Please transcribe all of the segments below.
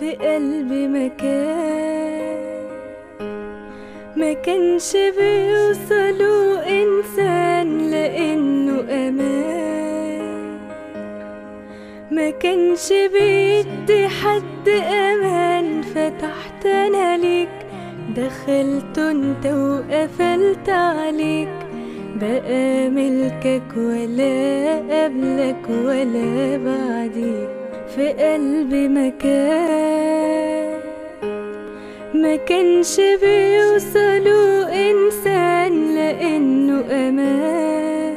في قلبي مكان ما كانش بيوصله إنسان لأنه أمان ما كانش بيدي حد أمان فتحت أنا ليك دخلت انت وقفلت عليك بقى ملكك ولا قبلك ولا بعديك في قلبي مكان ما كانش بيوصله إنسان لأنه أمان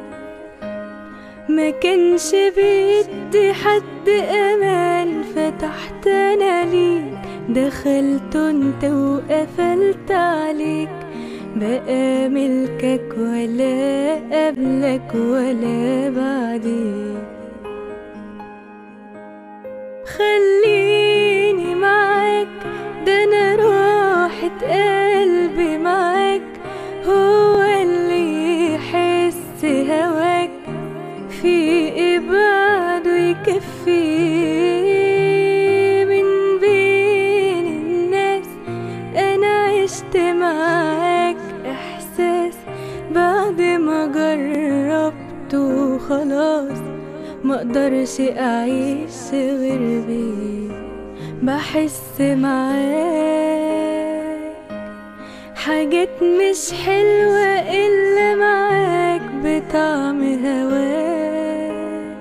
ما كانش بيدي حد أمان فتحت أنا ليك دخلت انت وقفلت عليك بقى ملكك ولا قبلك ولا بعديك خليني معاك ده انا راحة قلبي معاك هو اللي يحس هواك في ايه بعده يكفيه من بين الناس انا عشت معاك احساس بعد ما جربته خلاص مقدرش اعيش غير بيك بحس معاك حاجات مش حلوة إلا معاك بطعم هواك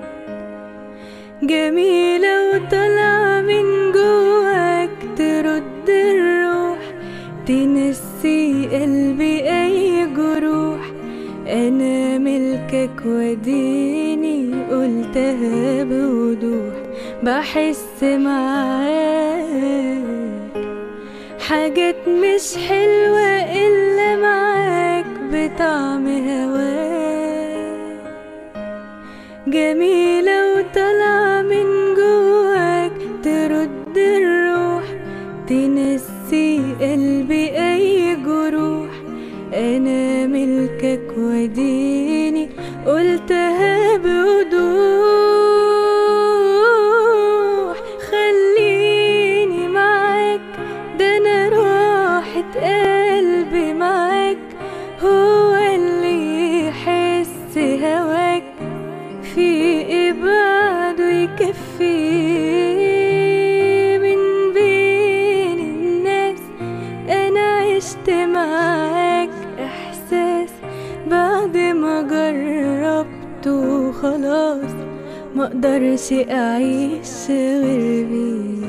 جميلة وطالعة من جواك ترد الروح تنسي قلبي أي جروح أنا ملكك وديني قلتها بوضوح بحس معاك حاجات مش حلوة إلا معاك بطعم هواك جميلة وطالعة من جواك ترد الروح تنسي قلبي أي جروح أنا ملكك وديني قلتها بوضوح خليني معاك ده أنا راحة قلبي معاك هو اللي يحس هواك في إيه بعده يكفيه من بين الناس أنا عشت معاك إحساس بعد ما جربته خلاص مقدرش أعيش غير بيه